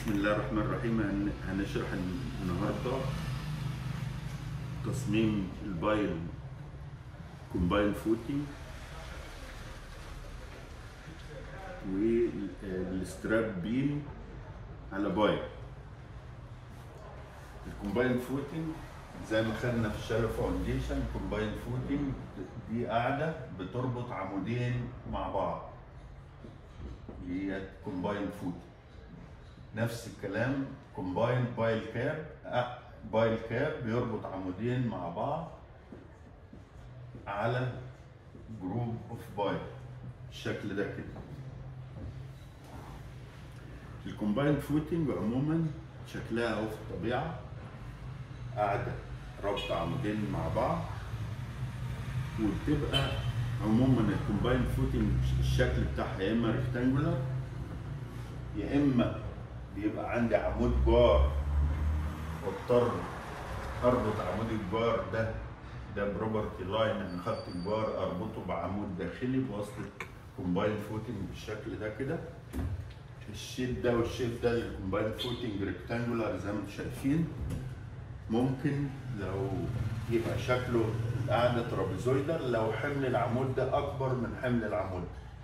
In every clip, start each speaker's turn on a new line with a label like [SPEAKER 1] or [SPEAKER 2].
[SPEAKER 1] بسم الله الرحمن الرحيم هن- هنشرح النهارده تصميم البايل كومباين فوتنج والستراب بيم على بايل الكومباين فوتنج زي ما خدنا في الشارع فاونديشن كومباين فوتنج دي قاعده بتربط عمودين مع بعض دي كومباين فوتنج نفس الكلام كومباين بايل كاب بايل كاب بيربط عمودين مع بعض على جروب اوف بايل بالشكل ده كده الكومباين فوتنج عموما شكلها اهو في الطبيعه قاعده ربط عمودين مع بعض وبتبقى عموما الكومباين فوتنج الشكل بتاعها يا اما ريكتانجولار يا اما بيبقى عندي عمود جار واضطر اربط عمود الجار ده ده بروبرتي لاين من خط الجار اربطه بعمود داخلي بواسطه كومباين فوتنج بالشكل ده كده الشيب ده والشيب ده الكومباين فوتنج ريكتانجولار زي ما انتم شايفين ممكن لو يبقى شكله القاعده ترابيزويدال لو حمل العمود ده اكبر من حمل العمود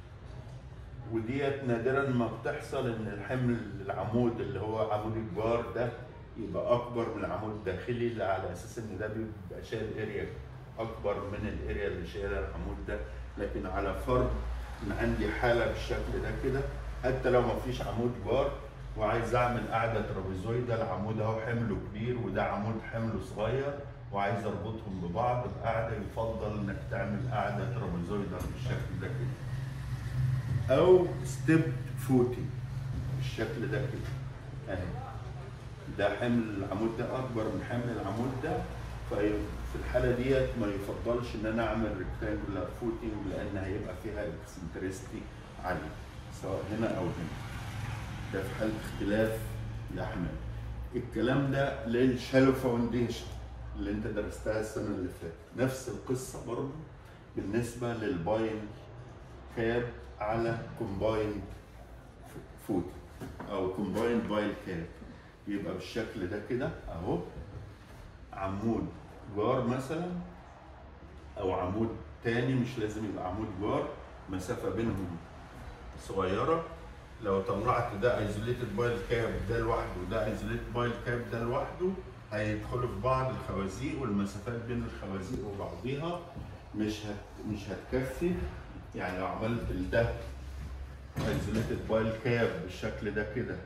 [SPEAKER 1] وديت نادرا ما بتحصل ان الحمل العمود اللي هو عمود الجار ده يبقى اكبر من العمود الداخلي اللي على اساس ان ده بيبقى شايل اريا اكبر من الاريا اللي شايلها العمود ده لكن على فرض ان عندي حاله بالشكل ده كده حتى لو ما فيش عمود جار وعايز اعمل قاعده ترابيزويدال العمود اهو حمله كبير وده عمود حمله صغير وعايز اربطهم ببعض بقاعده يفضل انك تعمل قاعده ترابيزويدال بالشكل ده كده او ستيب فوتنج بالشكل ده كده اهي ده حمل العمود ده اكبر من حمل العمود ده ففي الحاله ديت ما يفضلش ان انا اعمل ريكتانجولار فوتنج لان هيبقى فيها اكسنترستي عاليه سواء هنا او هنا ده في حاله اختلاف الاحمال الكلام ده للشالو فاونديشن اللي انت درستها السنه اللي فاتت نفس القصه برضه بالنسبه للباين كاب على كومبايند فوت او كومبايند بايل كاب يبقى بالشكل ده كده اهو عمود جار مثلا او عمود تاني مش لازم يبقى عمود جار مسافه بينهم صغيره لو طلعت ده ايزوليتد بايل كاب ده لوحده وده ايزوليتد بايل كاب ده لوحده هيدخلوا في بعض الخوازيق والمسافات بين الخوازيق وبعضيها مش هت مش هتكفي يعني لو عملت ده ايزوليتد بايل كاب بالشكل ده كده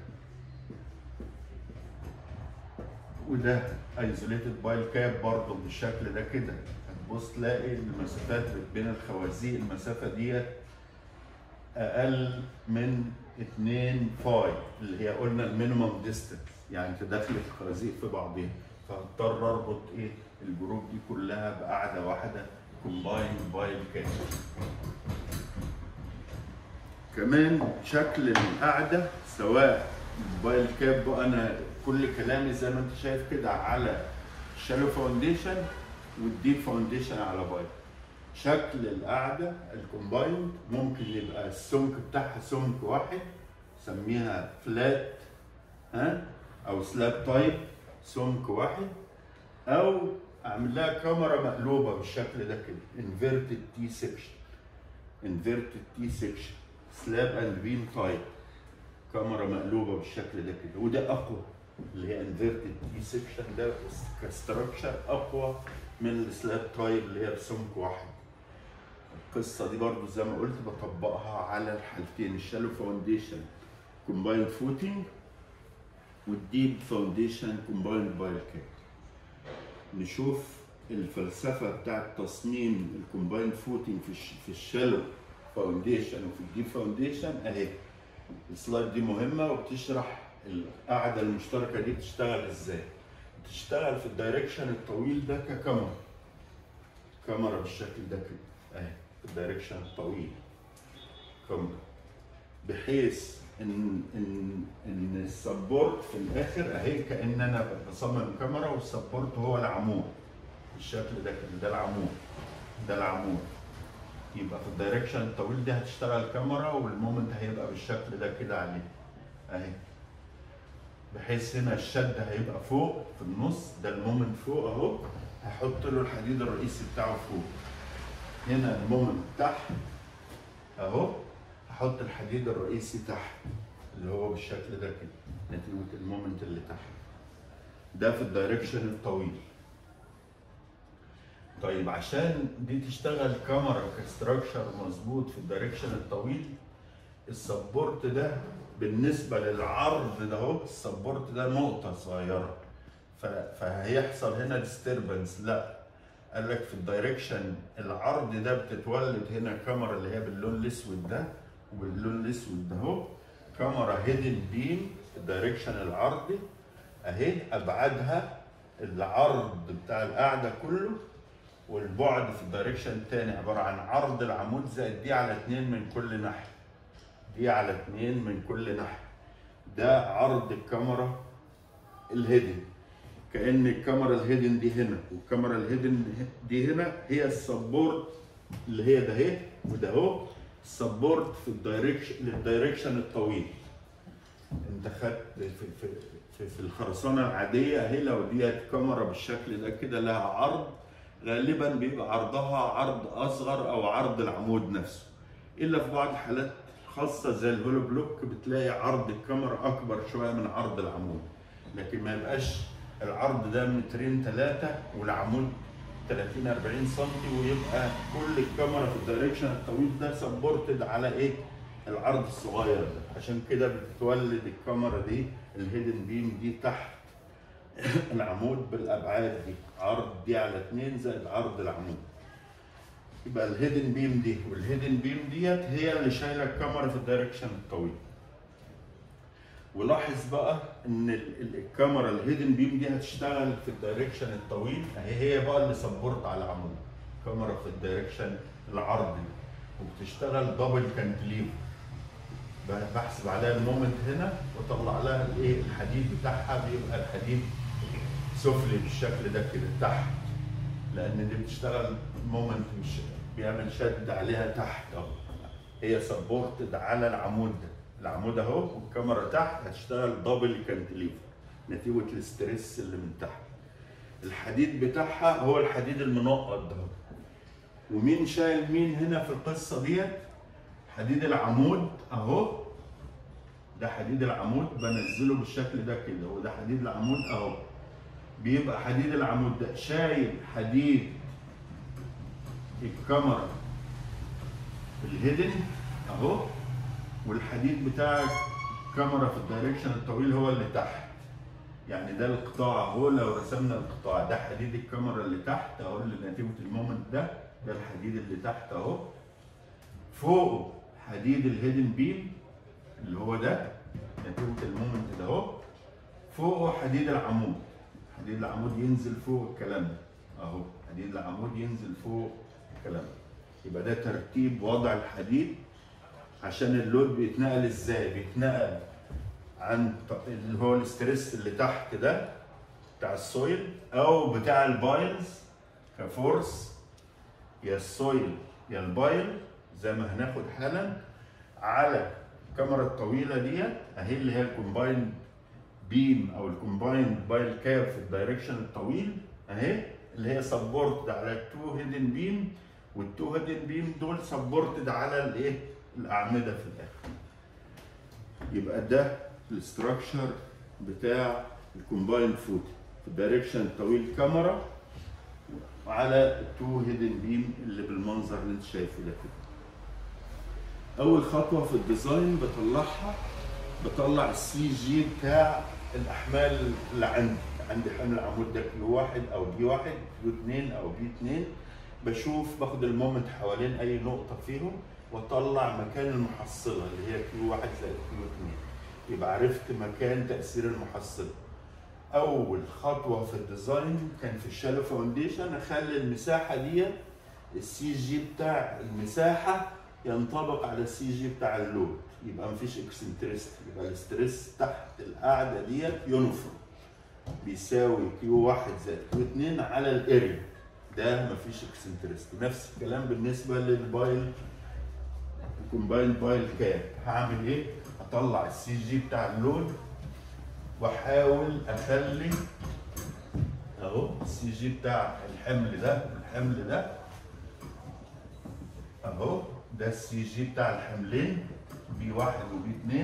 [SPEAKER 1] وده ايزوليتد بايل كاب برضه بالشكل ده كده هتبص تلاقي المسافات بين الخوازيق المسافه ديت اقل من 2 فاي اللي هي قلنا المينيمم ديستنس يعني تدخل الخوازيق في بعضها فهضطر اربط ايه الجروب دي كلها بقاعده واحده كومباين بايل كاب كمان شكل القعده سواء بايل كاب انا كل كلامي زي ما انت شايف كده على الشالو فاونديشن والديب فاونديشن على بايل شكل القعده الكومبايند ممكن يبقى السمك بتاعها سمك واحد سميها فلات ها او سلاب تايب سمك واحد او اعمل لها كاميرا مقلوبه بالشكل ده كده انفيرتد تي سكشن انفيرتد تي سكشن سلاب اند بيم تايب كاميرا مقلوبه بالشكل ده كده وده اقوى اللي هي انفيرتد تي سكشن ده كستراكشر اقوى من السلاب تايب اللي هي بسمك واحد القصه دي برضو زي ما قلت بطبقها على الحالتين الشالو فاونديشن كومبايند فوتنج والديب فاونديشن كومبايند بايل كاب نشوف الفلسفه بتاعت تصميم الكومبايند فوتنج في الش- في الشالو فاونديشن وفي الديب فاونديشن اهي السلايد دي مهمه وبتشرح القاعده المشتركه دي بتشتغل ازاي بتشتغل في الدايركشن الطويل ده ككاميرا كاميرا بالشكل ده كده اهي في الدايركشن الطويل كاميرا بحيث ان ان ان السبورت في الاخر اهي كان انا بصمم كاميرا والسبورت هو العمود بالشكل ده كده ده العمود ده العمود يبقى في الدايركشن الطويل ده هتشتغل كاميرا والمومنت هيبقى بالشكل ده كده عليه اهي بحيث هنا الشد هيبقى فوق في النص ده المومنت فوق اهو هحط له الحديد الرئيسي بتاعه فوق هنا المومنت تحت اهو هحط الحديد الرئيسي تحت اللي هو بالشكل ده كده نتيجه المومنت اللي تحت ده في الدايركشن الطويل طيب عشان دي تشتغل كاميرا كستراكشر مظبوط في الدايركشن الطويل السبورت ده بالنسبه للعرض ده اهو السبورت ده نقطه صغيره ف- فهيحصل هنا ديستربنس لا قال لك في الدايركشن العرض ده بتتولد هنا كاميرا اللي هي باللون الاسود ده وباللون الاسود ده اهو كاميرا هيدن بيم في الدايركشن العرضي اهي ابعادها العرض بتاع القاعده كله والبعد في الدايركشن الثاني عباره عن عرض العمود زائد دي على اتنين من كل ناحيه دي على اتنين من كل ناحيه ده عرض الكاميرا الهيدن كان الكاميرا الهيدن دي هنا والكاميرا الهيدن دي هنا هي السبورت اللي هي ده اهي وده اهو السبورت في الدايركشن للدايركشن الطويل انت خدت في, في, في, في الخرسانه العاديه اهي لو ديت كاميرا بالشكل ده كده لها عرض غالبا بيبقى عرضها عرض اصغر او عرض العمود نفسه الا في بعض الحالات خاصه زي الهولو بلوك بتلاقي عرض الكاميرا اكبر شويه من عرض العمود لكن ما يبقاش العرض ده مترين ثلاثه والعمود 30 40 سم ويبقى كل الكاميرا في الدايركشن الطويل ده سبورتد على ايه؟ العرض الصغير ده عشان كده بتتولد الكاميرا دي الهيدن بيم دي تحت العمود بالابعاد دي عرض دي على 2 زائد عرض العمود يبقى الهيدن بيم دي والهيدن بيم ديت هي اللي شايله الكاميرا في الدايركشن الطويل ولاحظ بقى ان ال- ال- الكاميرا الهيدن بيم دي هتشتغل في الدايركشن الطويل اهي هي بقى اللي سبورت على العمود كاميرا في الدايركشن العرضي وبتشتغل دبل كانتليفر بحسب عليها المومنت هنا واطلع لها الايه الحديد بتاعها بيبقى الحديد سفلي بالشكل ده كده تحت لان دي بتشتغل مومنت مش بيعمل شد عليها تحت اهو هي سبورتد على العمود ده العمود اهو والكاميرا تحت هتشتغل دبل كانتليفر نتيجه الاستريس اللي من تحت الحديد بتاعها هو الحديد المنقط ده ومين شايل مين هنا في القصه ديت حديد العمود اهو ده حديد العمود بنزله بالشكل ده كده وده حديد العمود اهو بيبقى حديد العمود ده شايل حديد الكاميرا الهيدن اهو والحديد بتاع الكاميرا في الدايركشن الطويل هو اللي تحت يعني ده القطاع اهو لو رسمنا القطاع ده حديد الكاميرا اللي تحت اهو اللي نتيجه المومنت ده ده الحديد اللي تحت اهو فوقه حديد الهيدن بيم اللي هو ده نتيجه المومنت ده اهو فوقه حديد العمود حديد العمود ينزل فوق الكلام ده اهو حديد العمود ينزل فوق الكلام ده يبقى ده ترتيب وضع الحديد عشان اللود بيتنقل ازاي بيتنقل عن ط- اللي هو الاسترس اللي تحت ده بتاع السويل او بتاع البايلز كفورس يا السويل يا البايل زي ما هناخد حالا على الكاميرا الطويله ديت اهي اللي هي الكومبايند بيم او الكومبايند بايل كاب في الدايركشن الطويل اهي اللي هي سبورتد على التو هيدن بيم والتو هيدن بيم دول سبورتد على الايه الاعمده في الاخر يبقى ده الاستراكشر بتاع الكومبايند فوت في الدايركشن الطويل كاميرا وعلى التو هيدن بيم اللي بالمنظر اللي انت شايفه ده كده اول خطوه في الديزاين بطلعها بطلع السي جي بتاع الاحمال اللي عندي عندي حمل العمود ده كيلو واحد او بي واحد كيلو اتنين او بي اتنين بشوف باخد المومنت حوالين اي نقطه فيهم واطلع مكان المحصله اللي هي كيلو واحد زائد كيلو اتنين يبقى عرفت مكان تاثير المحصله اول خطوه في الديزاين كان في الشالو فاونديشن اخلي المساحه دي السي جي بتاع المساحه ينطبق على السي جي بتاع اللود يبقى مفيش اكسنتريست يبقى الاستريس تحت القاعده ديت يونيفورم بيساوي كيو واحد زائد كيو اتنين على الاريا ده مفيش اكسنتريست نفس الكلام بالنسبه للبايل الكومباين بايل كاب هعمل ايه؟ اطلع السي جي بتاع اللود واحاول اخلي اهو السي جي بتاع الحمل ده الحمل ده اهو ده السي جي بتاع الحملين بي واحد وبي اتنين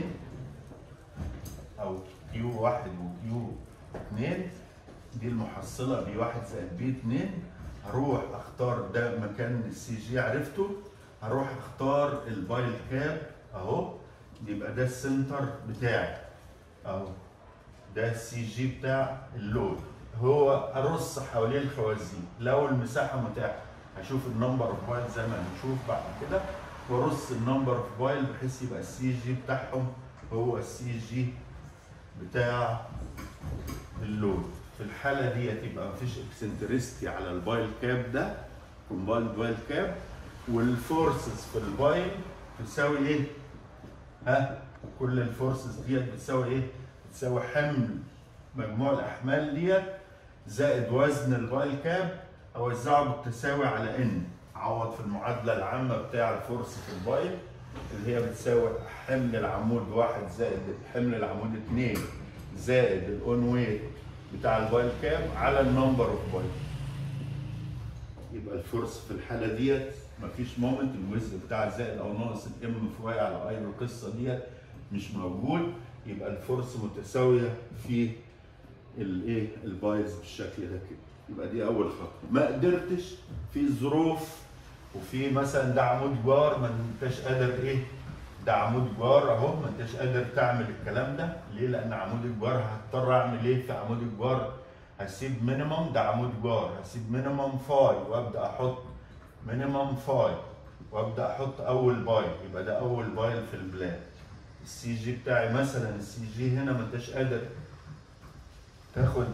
[SPEAKER 1] او كيو واحد وكيو اتنين دي المحصلة بي واحد زائد بي اتنين هروح اختار ده مكان السي جي عرفته هروح اختار البايل كاب اهو يبقى ده السنتر بتاعي اهو ده السي جي بتاع اللود هو ارص حوالين الخوازيق لو المساحه متاحه هشوف النمبر اوف بايل زي ما هنشوف بعد كده وارص النمبر اوف بايل بحيث يبقى السي جي بتاعهم هو السي جي بتاع اللود في الحاله ديت يبقى مفيش اكسنترستي على البايل كاب ده كومبايند بايل كاب والفورسز في البايل بتساوي ايه؟ ها؟ كل الفورسز ديت بتساوي ايه؟ بتساوي حمل مجموع الاحمال ديت زائد وزن البايل كاب اوزعه بالتساوي على ان عوض في المعادله العامه بتاع الفورس في البايل اللي هي بتساوي حمل العمود واحد زائد حمل العمود اتنين زائد الاون ويت بتاع البايل كاب على النمبر اوف بايل يبقى الفورس في الحاله ديت مفيش مومنت الوزن بتاع زائد او ناقص الام في واي على اي القصه ديت مش موجود يبقى الفورس متساويه في الايه البايز بالشكل ده كده يبقى دي اول خطوه ما قدرتش في ظروف وفي مثلا ده عمود جوار ما انتش قادر ايه ده عمود جوار اهو ما انتش قادر تعمل الكلام ده ليه لان عمود الجوار هضطر اعمل ايه في عمود الجوار هسيب مينيمم ده عمود جوار هسيب مينيمم فاي وابدا احط مينيمم فاي وابدا احط اول بايل يبقى ده اول بايل في البلان السي جي بتاعي مثلا السي جي هنا ما انتش قادر تاخد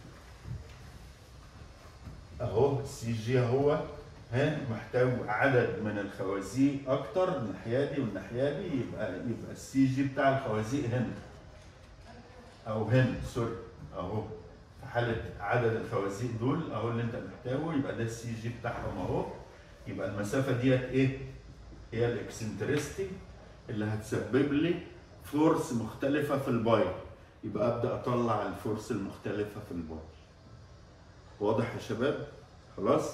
[SPEAKER 1] اهو السي جي اهو ها محتاج عدد من الخوازيق اكتر الناحيه دي والناحيه دي يبقى يبقى السي جي بتاع الخوازيق هنا او هنا سوري اهو في حاله عدد الخوازيق دول اهو اللي انت محتاجه يبقى ده السي جي بتاعهم اهو يبقى المسافه ديت ايه؟ هي الاكسنترستي اللي هتسبب لي فورس مختلفه في البايل يبقى ابدا اطلع الفورس المختلفه في البايل واضح يا شباب؟ خلاص؟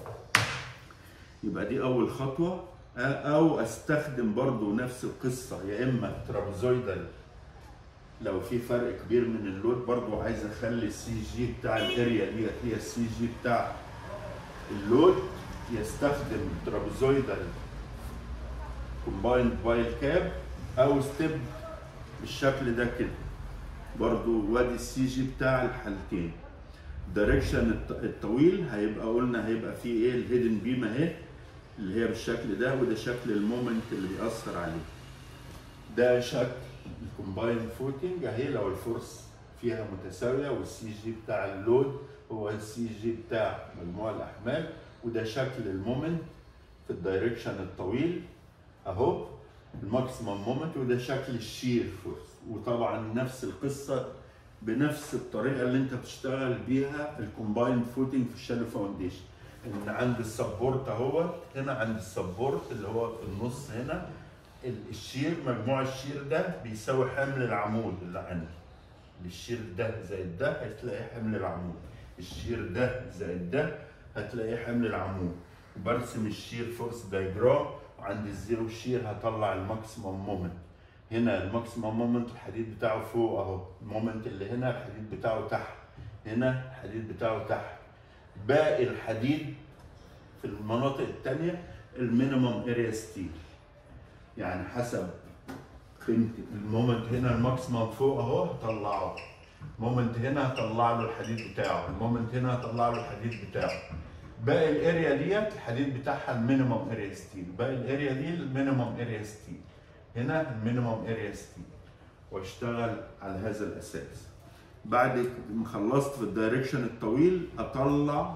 [SPEAKER 1] يبقى دي اول خطوه او استخدم برضو نفس القصه يا اما ترابزويدال لو في فرق كبير من اللود برضو عايز اخلي السي جي بتاع الاريا ديت هي السي جي بتاع اللود يستخدم ترابزويدال كومبايند بايل كاب او ستيب بالشكل ده كده برضو وادي السي جي بتاع الحالتين الدايركشن الطويل هيبقى قلنا هيبقى فيه ايه الهيدن بيم اهي اللي هي بالشكل ده وده شكل المومنت اللي بيأثر عليه ده شكل الكومباين فوتنج اهي لو الفورس فيها متساويه والسي جي بتاع اللود هو السي جي بتاع مجموع الاحمال وده شكل المومنت في الدايركشن الطويل اهو الماكسيمم مومنت وده شكل الشير فورس وطبعا نفس القصه بنفس الطريقه اللي انت بتشتغل بيها الكومبايند فوتنج في الشالو فاونديشن ان عند السبورت اهو هنا عند السبورت اللي هو في النص هنا الشير مجموع الشير ده بيساوي حمل العمود اللي عندي الشير ده زائد ده هتلاقي حمل العمود الشير ده زائد ده هتلاقي حمل العمود وبرسم الشير فورس دايجرام وعند الزيرو شير هطلع الماكسيمم مومنت هنا الماكسيمم مومنت الحديد بتاعه فوق اهو المومنت اللي هنا الحديد بتاعه تحت هنا الحديد بتاعه تحت باقي الحديد في المناطق التانية المينيمم اريا ستيل يعني حسب قيمة المومنت هنا الماكسيمم فوق اهو هطلعه المومنت هنا هطلع له الحديد بتاعه المومنت هنا هطلع له الحديد بتاعه باقي الاريا ديت الحديد بتاعها المينيمم اريا ستيل باقي الاريا دي المينيمم اريا ستيل هنا المينيمم اريا ستيل واشتغل على هذا الاساس بعد ما خلصت في الدايركشن الطويل اطلع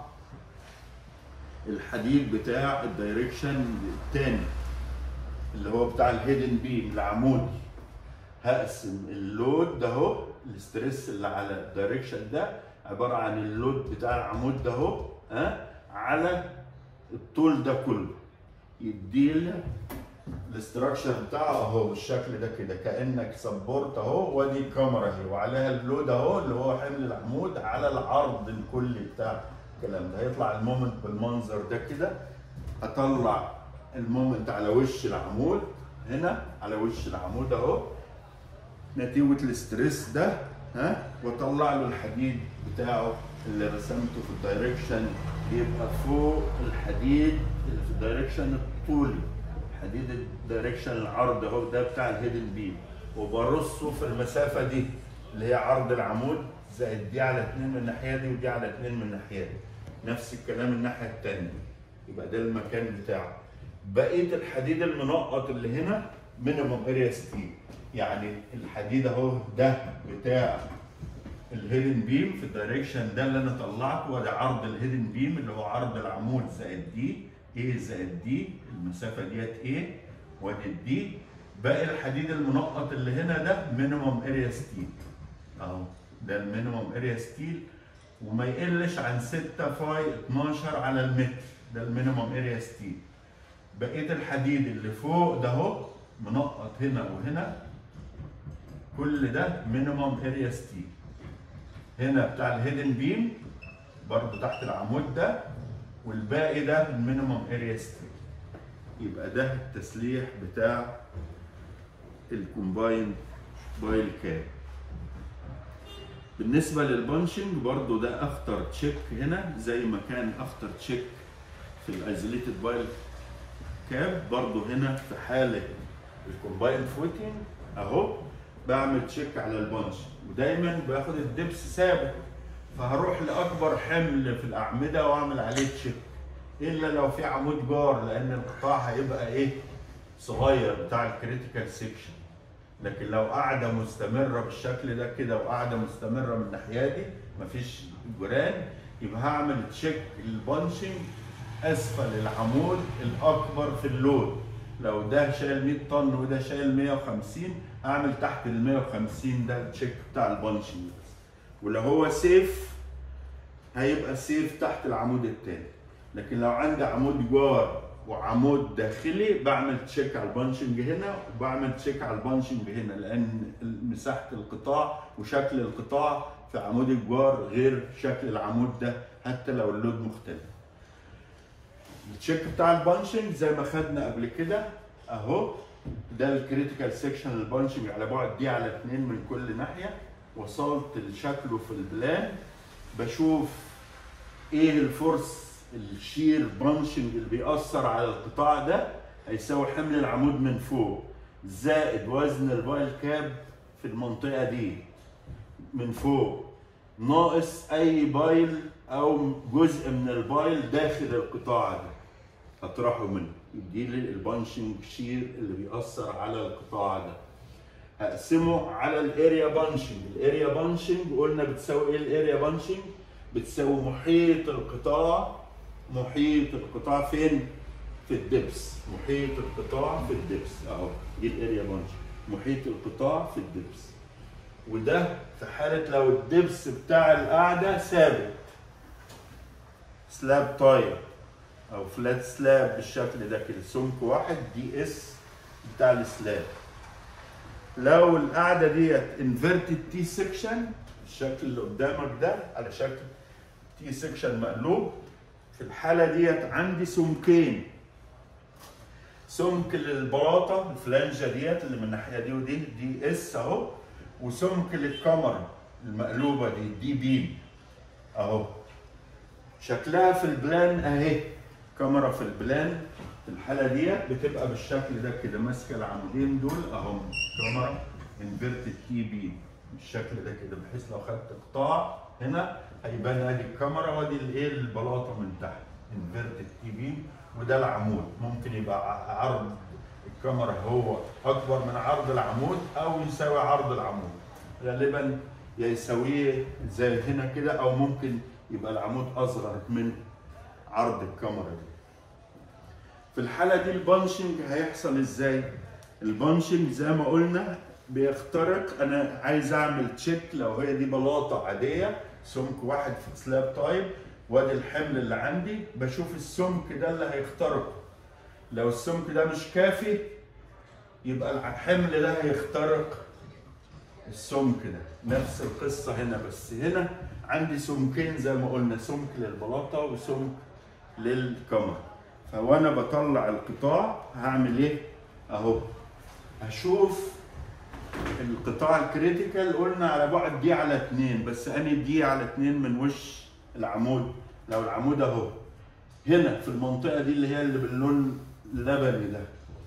[SPEAKER 1] الحديد بتاع الدايركشن الثاني اللي هو بتاع الهيدن بيم العمودي هقسم اللود ده اهو الاستريس اللي على الدايركشن ده عباره عن اللود بتاع العمود ده اهو ها على الطول ده كله يدينا الاستراكشر بتاعه اهو بالشكل ده كده كانك سبورت اهو وادي الكاميرا اهي وعليها اللود اهو اللي هو حمل العمود على العرض الكلي بتاع الكلام ده هيطلع المومنت بالمنظر ده كده اطلع المومنت على وش العمود هنا على وش العمود اهو نتيجه الاستريس ده ها واطلع له الحديد بتاعه اللي رسمته في الدايركشن يبقى فوق الحديد اللي في الدايركشن الطولي حديد الدايركشن العرض اهو ده بتاع الهيدن بيم وبرصه في المسافه دي اللي هي عرض العمود زائد دي على اتنين من الناحيه دي ودي على اتنين من الناحيه دي نفس الكلام الناحيه التانيه يبقى ده المكان بتاعه بقيه الحديد المنقط اللي هنا مينيموم اريا ستيل يعني الحديد اهو ده بتاع الهيدن بيم في الدايركشن ده اللي انا طلعته وده عرض الهيدن بيم اللي هو عرض العمود زائد دي A زائد دي المسافه ديت A وادي الدي باقي الحديد المنقط اللي هنا ده مينيموم اريا ستيل اهو ده المينيموم اريا ستيل وما يقلش عن 6 فاي 12 على المتر ده المينيموم اريا ستيل بقيه الحديد اللي فوق ده اهو منقط هنا وهنا كل ده مينيموم اريا ستيل هنا بتاع الهيدن بيم برضو تحت العمود ده والباقي ده المينيموم اريا ستيل يبقى ده التسليح بتاع الكومباين بايل كاب بالنسبة للبانشنج برضو ده اخطر تشيك هنا زي ما كان اخطر تشيك في الايزوليتد بايل كاب برضو هنا في حالة الكومباين فوتنج اهو بعمل تشيك على البانش ودايما باخد الدبس ثابت فهروح لاكبر حمل في الاعمده واعمل عليه تشيك الا لو في عمود جار لان القطاع هيبقى ايه صغير بتاع الكريتيكال سيكشن لكن لو قاعده مستمره بالشكل ده كده وقاعده مستمره من الناحيه دي مفيش جيران يبقى هعمل تشيك البانشنج اسفل العمود الاكبر في اللود لو ده شايل 100 طن وده شايل 150 اعمل تحت ال 150 ده التشيك بتاع البانشنج ولو هو سيف هيبقى سيف تحت العمود التاني لكن لو عندي عمود جوار وعمود داخلي بعمل تشيك على البانشنج هنا وبعمل تشيك على البانشنج هنا لان مساحه القطاع وشكل القطاع في عمود الجوار غير شكل العمود ده حتى لو اللود مختلف التشيك بتاع البانشنج زي ما خدنا قبل كده اهو ده الكريتيكال سيكشن البانشنج على بعد دي على اتنين من كل ناحيه وصلت لشكله في البلان بشوف ايه الفورس الشير بانشنج اللي بيأثر على القطاع ده هيساوي حمل العمود من فوق زائد وزن البايل كاب في المنطقه دي من فوق ناقص اي بايل او جزء من البايل داخل القطاع ده اطرحه منه يديلي البانشنج شير اللي بيأثر على القطاع ده هقسمه على الاريا بانشنج الاريا بانشنج قلنا بتساوي ايه الاريا بانشنج بتساوي محيط القطاع محيط القطاع فين في الدبس محيط القطاع في الدبس اهو دي الاريا بانشنج محيط القطاع في الدبس وده في حالة لو الدبس بتاع القاعدة ثابت سلاب تاير او فلات سلاب بالشكل ده كده سمك واحد دي اس بتاع السلاب لو القاعده ديت انفيرتد تي سكشن الشكل اللي قدامك ده على شكل تي سكشن مقلوب في الحاله ديت عندي سمكين سمك للبلاطه الفلانجه ديت اللي من الناحيه دي ودي دي اس اهو وسمك للكاميرا المقلوبه دي دي بيم اهو شكلها في البلان اهي كاميرا في البلان في الحاله ديت بتبقى بالشكل ده كده ماسكه العمودين دول اهم كاميرا انفيرتد تي بي بالشكل ده كده بحيث لو خدت قطاع هنا هيبان ادي الكاميرا وادي الايه البلاطه من تحت انفيرتد تي بي وده العمود ممكن يبقى عرض الكاميرا هو اكبر من عرض العمود او يساوي عرض العمود غالبا يا يساويه زي هنا كده او ممكن يبقى العمود اصغر من عرض الكاميرا دي في الحالة دي البانشنج هيحصل ازاي؟ البانشنج زي ما قلنا بيخترق انا عايز اعمل تشيك لو هي دي بلاطة عادية سمك واحد في سلاب تايب وادي الحمل اللي عندي بشوف السمك ده اللي هيخترقه لو السمك ده مش كافي يبقى الحمل ده هيخترق السمك ده نفس القصة هنا بس هنا عندي سمكين زي ما قلنا سمك للبلاطة وسمك للكاميرا فوانا بطلع القطاع هعمل ايه اهو هشوف القطاع الكريتيكال قلنا على بعد دي على اتنين بس اني دي على اتنين من وش العمود لو العمود اهو هنا في المنطقة دي اللي هي اللي باللون اللبني ده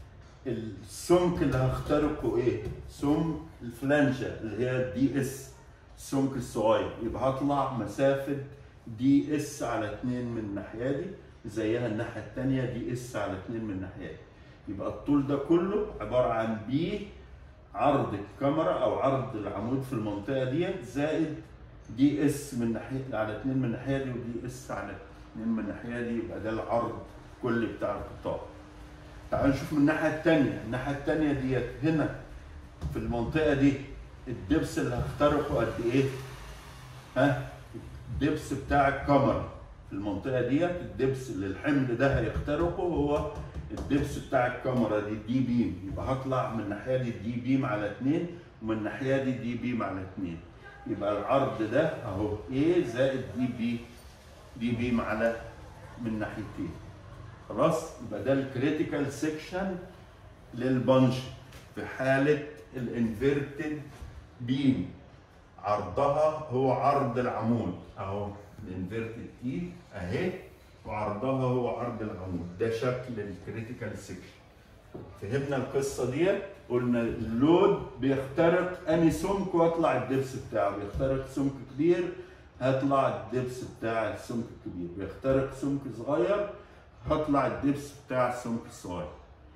[SPEAKER 1] السمك اللي هخترقه ايه؟ سمك الفلانجة اللي هي دي اس السمك الصغير يبقى هطلع مسافة دي اس على اتنين من الناحية دي زيها الناحية التانية دي اس على اتنين من الناحية دي يبقى الطول ده كله عبارة عن بي عرض الكاميرا او عرض العمود في المنطقة دي زائد دي اس من ناحية على اتنين من الناحية دي ودي اس على اتنين من الناحية دي يبقى ده العرض كلي بتاع القطاع. تعالوا نشوف من الناحية التانية، الناحية التانية ديت هنا في المنطقة دي الدبس اللي هخترقه قد ايه؟ ها؟ الدبس بتاع الكاميرا في المنطقة ديت الدبس اللي الحمل ده هيخترقه هو الدبس بتاع الكاميرا دي دي بيم يبقى هطلع من الناحية دي دي بيم على اتنين ومن الناحية دي دي بيم على اتنين يبقى العرض ده اهو A زائد دي بي دي بيم على من ناحيتين خلاص يبقى ده الكريتيكال سيكشن للبنش في حالة الانفيرتد بيم عرضها هو عرض العمود اهو الانفيرتد تي اهي وعرضها هو عرض العمود ده شكل الكريتيكال سيكشن فهمنا القصه ديت قلنا اللود بيخترق اني سمك واطلع الدبس بتاعه بيخترق سمك كبير هطلع الدبس بتاع السمك الكبير بيخترق سمك صغير هطلع الدبس بتاع السمك الصغير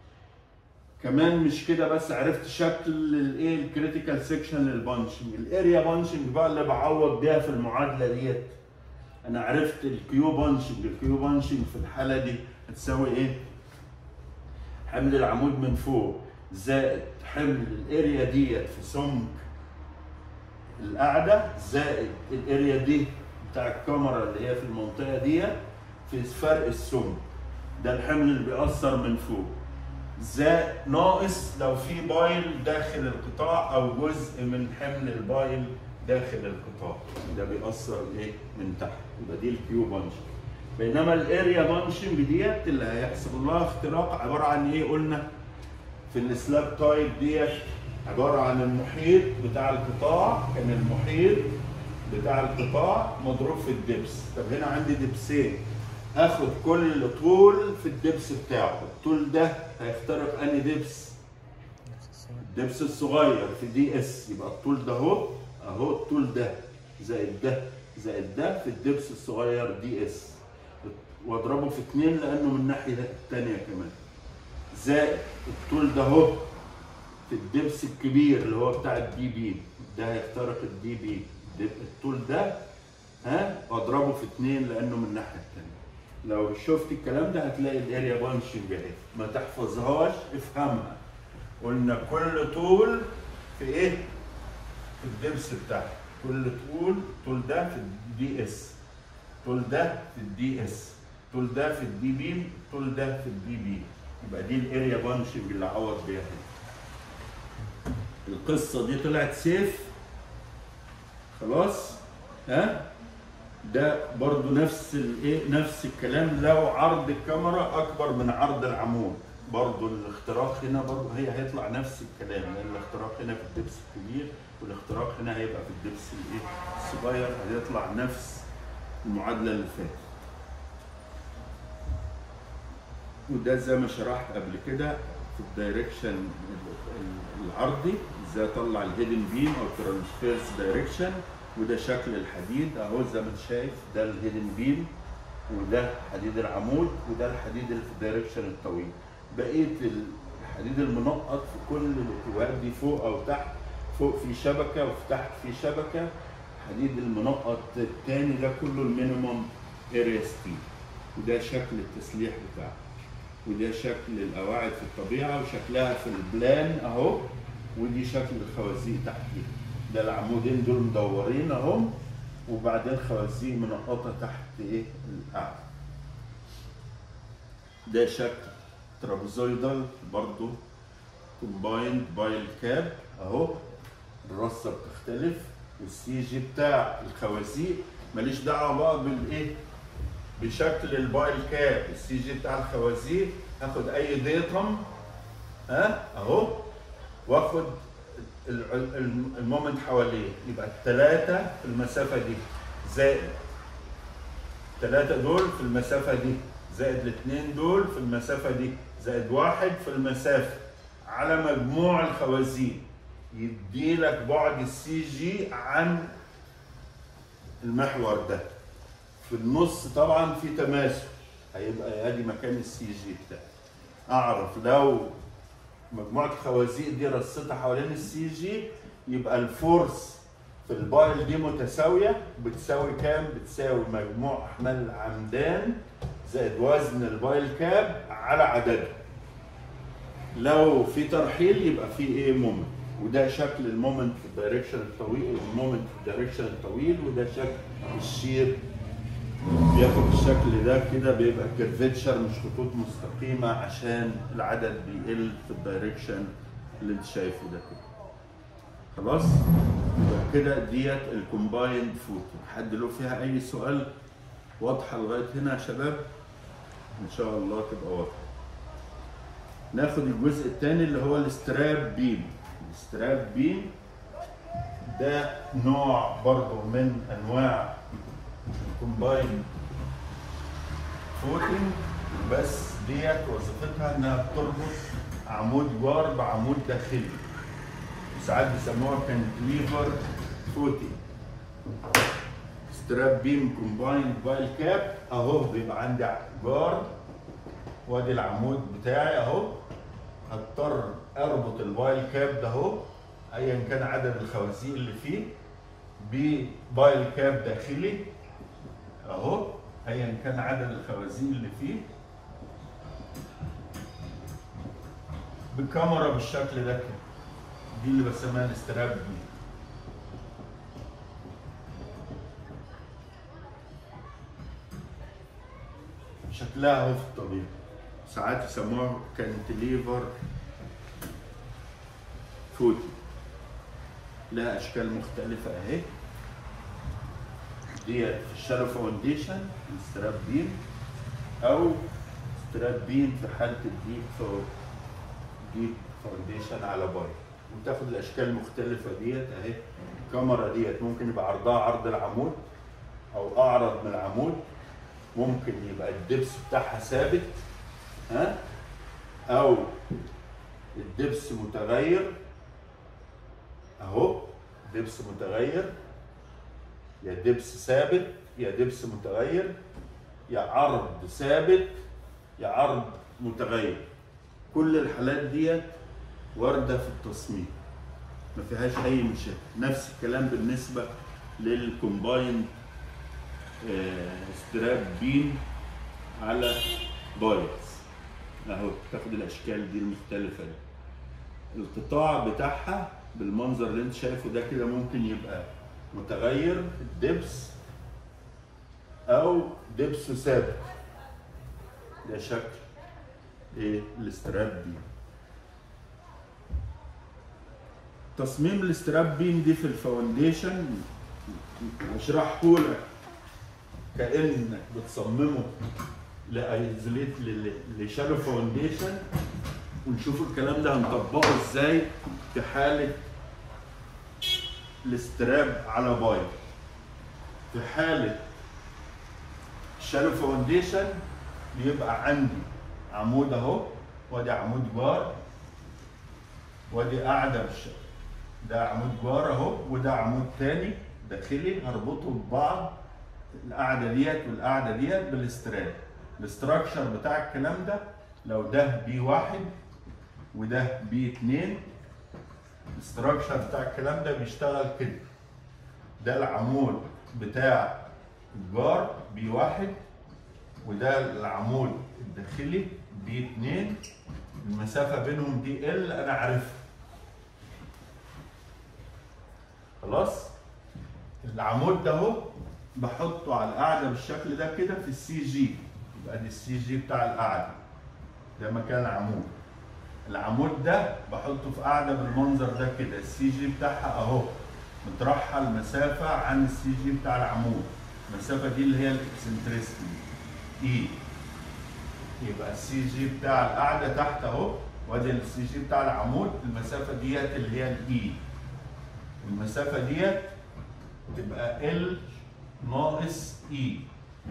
[SPEAKER 1] كمان مش كده بس عرفت شكل الايه الكريتيكال سيكشن للبانشنج الاريا بانشنج بقى اللي بعوض بيها في المعادله ديت انا عرفت الكيو بانشنج الكيو بانشنج في الحاله دي هتساوي ايه حمل العمود من فوق زائد حمل الاريا ديت في سمك القاعده زائد الاريا دي بتاع الكاميرا اللي هي في المنطقه ديت في فرق السمك ده الحمل اللي بيأثر من فوق زائد ناقص لو في بايل داخل القطاع او جزء من حمل البايل داخل القطاع ده بيأثر ايه من تحت يبقى دي الكيو بانشنج بينما الاريا بانشنج ديت اللي هيحصل لها اختراق عباره عن ايه قلنا في السلاب تايب ديت عباره عن المحيط بتاع القطاع كان المحيط بتاع القطاع مضروب في الدبس طب هنا عندي دبسين اخد كل طول في الدبس بتاعه الطول ده هيخترق انهي دبس الدبس الصغير في دي اس يبقى الطول ده اهو اهو الطول ده زائد ده زائد ده في الدبس الصغير دي اس واضربه في اتنين لانه من الناحيه التانيه كمان زائد الطول ده اهو في الدبس الكبير اللي هو بتاع الدي بي ده هيخترق الدي بي الطول ده ها واضربه في اتنين لانه من الناحيه التانيه لو شفت الكلام ده هتلاقي الاريا بانشنج اهي ما تحفظهاش افهمها قلنا كل طول في ايه؟ في الدبس بتاعها كل طول طول ده في الدي اس طول ده في الدي اس طول ده في الدي بي طول ده في الدي بي يبقى دي الاريا بانشنج اللي عوض بيها القصه دي طلعت سيف خلاص ها ده برضو نفس الايه نفس الكلام لو عرض الكاميرا اكبر من عرض العمود برضو الاختراق هنا برضو هي هيطلع نفس الكلام لان الاختراق هنا في الدبس الكبير والاختراق هنا هيبقى في الدبس الايه الصغير هيطلع نفس المعادله اللي فاتت وده زي ما شرحت قبل كده في الدايركشن العرضي ازاي اطلع الهيدن بيم او ترانسفيرس دايركشن وده شكل الحديد اهو زي ما انت شايف ده الهيدن بيم وده حديد العمود وده الحديد اللي في الدايركشن الطويل بقيه الحديد المنقط في كل الاتجاهات دي فوق او تحت فوق في شبكه وفي تحت في شبكه الحديد المنقط الثاني ده كله المينيموم اريا ستيل وده شكل التسليح بتاعه وده شكل القواعد في الطبيعه وشكلها في البلان اهو ودي شكل الخوازيق تحتيها ده العمودين دول مدورين اهم وبعدين خوازيق منقطه تحت ايه القاعده ده شكل ترابيزويدال برضو كومبايند بايل كاب اهو الرصه بتختلف والسي جي بتاع الخوازيق ماليش دعوه بقى بالايه بشكل البايل كاب السي جي بتاع الخوازيق هاخد اي ديتم ها اهو واخد ال- ال- المومنت حواليه يبقى الثلاثه في المسافه دي زائد الثلاثه دول في المسافه دي زائد الاثنين دول في المسافه دي زائد واحد في المسافه على مجموع الخوازيق يدي لك بعد السي جي عن المحور ده في النص طبعا في تماثل هيبقى ادي مكان السي جي بتاعي اعرف لو مجموعه الخوازيق دي رصتها حوالين السي جي يبقى الفورس في البايل دي متساويه بتساوي كام؟ بتساوي مجموع احمال العمدان زائد وزن البايل كاب على عددها. لو في ترحيل يبقى في ايه مومنت وده شكل المومنت في الدايركشن الطويل المومنت في الدايركشن الطويل وده شكل الشير بياخد الشكل ده كده بيبقى كيرفتشر مش خطوط مستقيمه عشان العدد بيقل في الدايركشن اللي انت شايفه ده كده خلاص يبقى كده ديت الكومبايند فوتو حد له فيها اي سؤال واضحه لغايه هنا يا شباب ان شاء الله تبقى واضحه ناخد الجزء الثاني اللي هو الاستراب بيم الاستراب بيم ده نوع برضه من انواع الكومباين فوتنج بس ديت وظيفتها انها بتربط عمود جار بعمود داخلي ساعات بيسموها كانتليفر فوتنج ستراب بيم كومبايند بايل كاب اهو بيبقى عندي جار وادي العمود بتاعي اهو هضطر اربط البايل كاب ده اهو ايا كان عدد الخوازيق اللي فيه ببايل كاب داخلي اهو ايا كان عدد الخوازيق اللي فيه بكاميرا بالشكل ده كده دي اللي بسميها الاستراب دي شكلها اهو في الطبيعة ساعات يسموها كانتليفر فوتي لها اشكال مختلفة اهي ديت في الشالو فاونديشن الستراب بيم او ستراب بيم في حالة الديب فو ديب فاونديشن على باي وتاخد الاشكال المختلفة ديت اهي الكاميرا ديت ممكن يبقى عرضها عرض العمود او اعرض من العمود ممكن يبقى الدبس بتاعها ثابت ها او الدبس متغير اهو دبس متغير يا دبس ثابت يا دبس متغير يا عرض ثابت يا عرض متغير كل الحالات ديت وارده في التصميم ما فيهاش اي مشاكل نفس الكلام بالنسبه للكومبايند ستراب بين على بايتس اهو تاخد الاشكال دي المختلفه دي القطاع بتاعها بالمنظر اللي انت شايفه ده كده ممكن يبقى متغير الدبس او دبسه ثابت ده شكل ايه الاستراب بين تصميم الاستراب بين دي في الفاونديشن هشرحه لك كانك بتصممه لايزوليت لشالو فاونديشن ونشوف الكلام ده هنطبقه ازاي في حاله الاستراب على باير في حاله الشالو فاونديشن بيبقى عندي عمود اهو وادي عمود جار وادي قاعده بالشكل ده عمود جار اهو وده عمود تاني داخلي هربطهم ببعض القاعده ديت والقاعده ديت بالاستراب الاستراكشر بتاع الكلام ده لو ده بي واحد وده بي اتنين الاستراكشر بتاع الكلام ده بيشتغل كده ده العمود بتاع الجار بي واحد وده العمود الداخلي بي اتنين المسافة بينهم دي ال انا عارفها خلاص العمود ده اهو بحطه على القاعده بالشكل ده كده في السي جي يبقى دي السي جي بتاع القاعده ده مكان العمود العمود ده بحطه في قاعده بالمنظر ده كده السي جي بتاعها اهو مترحل مسافه عن السي جي بتاع العمود المسافه دي اللي هي الاكسنتريستي اي يبقى السي جي بتاع القاعده تحت اهو وادي السي جي بتاع العمود المسافه ديت اللي هي الاي المسافه ديت تبقى ال ناقص اي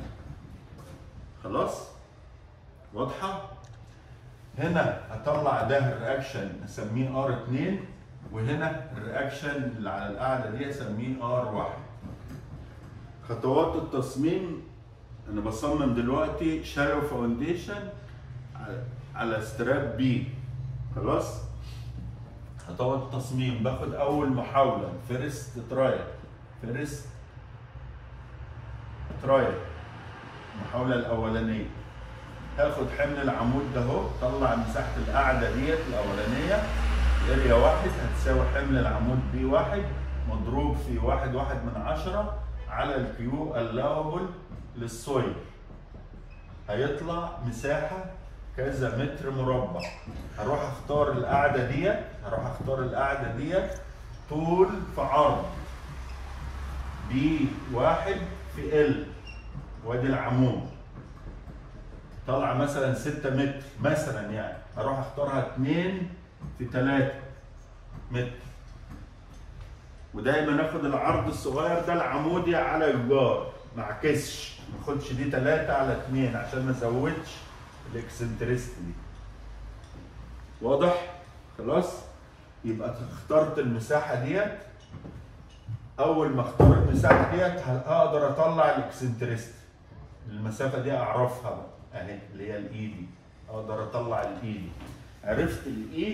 [SPEAKER 1] خلاص واضحه هنا هطلع ده الرياكشن اسميه ار 2 وهنا الرياكشن اللي على القاعده دي اسميه ار 1 خطوات التصميم انا بصمم دلوقتي شالو فاونديشن على ستراب بي خلاص خطوات التصميم باخد اول محاوله فيرست ترايل فيرست ترايل المحاوله الاولانيه هاخد حمل العمود ده اهو طلع مساحه القاعده ديت الاولانيه اريا واحد هتساوي حمل العمود بي واحد مضروب في واحد واحد من عشرة على الكيو اللاوبل للسويل هيطلع مساحة كذا متر مربع هروح اختار القاعدة ديت هروح اختار القاعدة ديت طول في عرض بي واحد في ال وادي العمود طالعه مثلا 6 متر مثلا يعني اروح اختارها 2 في 3 متر ودايما اخد العرض الصغير ده العمودي على الجار ما اعكسش ما اخدش دي 3 على 2 عشان ما ازودش الاكسنتريست دي واضح خلاص يبقى اخترت المساحه ديت اول ما اختار المساحه ديت هقدر اطلع الاكسنتريست المسافه دي اعرفها بقى اهي اللي هي الاي دي اقدر اطلع الاي دي عرفت الاي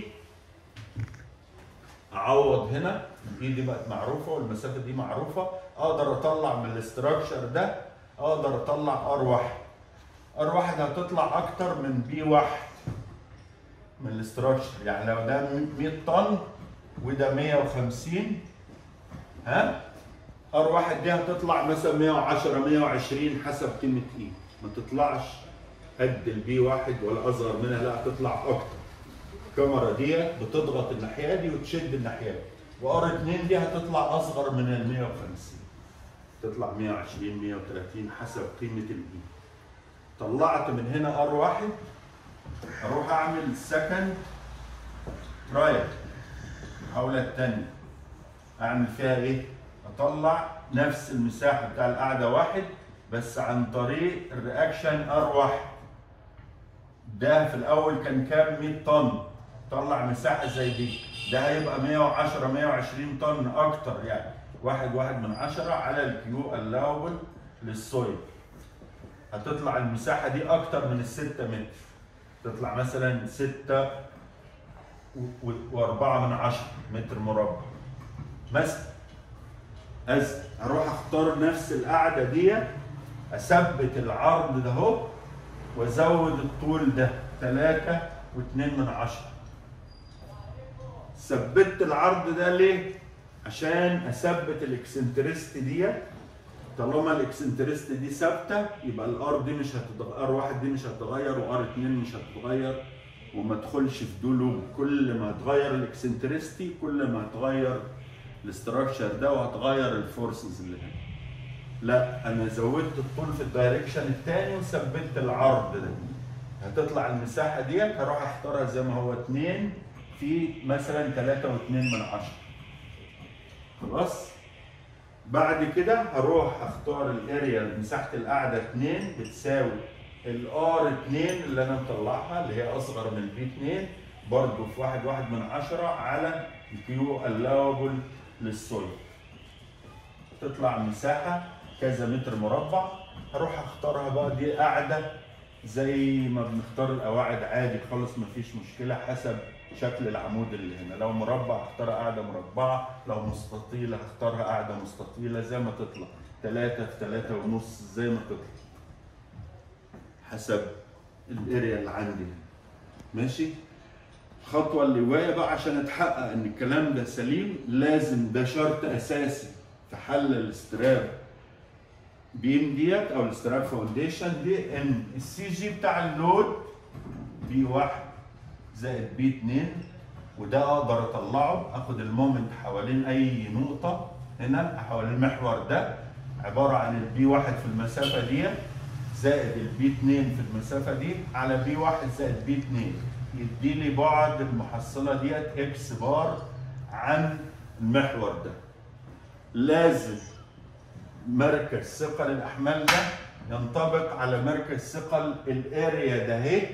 [SPEAKER 1] اعوض هنا الاي دي بقت معروفه والمسافه دي معروفه اقدر اطلع من الاستراكشر ده اقدر اطلع ار واحد ار واحد هتطلع اكتر من بي واحد من الاستراكشر يعني لو ده 100 طن وده 150 ها ار واحد دي هتطلع مثلا 110 120 حسب قيمه ايه ما تطلعش قد البي واحد ولا اصغر منها لا هتطلع اكتر الكاميرا ديت بتضغط الناحيه دي وتشد الناحيه دي وار 2 دي هتطلع اصغر من ال 150 تطلع 120 130 حسب قيمه الاي طلعت من هنا ار واحد اروح اعمل سكند ترايل المحاوله الثانيه اعمل فيها ايه؟ اطلع نفس المساحه بتاع القاعده واحد بس عن طريق الرياكشن ار واحد ده في الاول كان كام 100 طن طلع مساحه زي دي ده هيبقى 110 120 طن اكتر يعني واحد واحد من عشرة على الكيو اللاوبل للسويل هتطلع المساحه دي اكتر من الستة متر تطلع مثلا ستة وأربعة من عشرة متر مربع مثلا أز أروح أختار نفس القاعدة دي أثبت العرض ده أهو وأزود الطول ده تلاتة واتنين من عشرة ثبت العرض ده ليه؟ عشان أثبت الإكسنترست دي طالما الاكسنترست دي ثابته يبقى الار دي مش هتتغير ار واحد دي مش هتتغير وار اتنين مش هتتغير وما تدخلش في دول كل ما هتغير الاكسنترستي كل ما هتغير الاستراكشر ده وهتغير الفورسز اللي هنا لا انا زودت الطول في الدايركشن الثاني وثبت العرض ده هتطلع المساحه ديت هروح اختارها زي ما هو 2 في مثلا 3 و2 من 10 خلاص بعد كده هروح اختار الاريا مساحه القاعده 2 بتساوي الار 2 اللي انا مطلعها اللي هي اصغر من البي 2 برضه في واحد واحد من عشرة على الكيو اللاوبل للسويل تطلع مساحه كذا متر مربع هروح اختارها بقى دي قاعده زي ما بنختار القواعد عادي خالص مفيش مشكله حسب شكل العمود اللي هنا لو مربع هختار قاعده مربعه لو مستطيله هختارها قاعده مستطيله زي ما تطلع ثلاثة في ثلاثة ونص زي ما تطلع حسب الاريا اللي عندي ماشي الخطوة اللي جاية بقى عشان اتحقق ان الكلام ده سليم لازم ده شرط اساسي في حل الاستراب بيم ديت او الاستراب فاونديشن دي ان السي جي بتاع اللود بي واحد زائد بي اتنين وده اقدر اطلعه اخد المومنت حوالين اي نقطة هنا حوالين المحور ده عبارة عن البي واحد في المسافة دي زائد البي اتنين في المسافة دي على بي واحد زائد بي اتنين يدي لي بعد المحصلة ديت اكس بار عن المحور ده لازم مركز ثقل الاحمال ده ينطبق على مركز ثقل الاريا ده اهي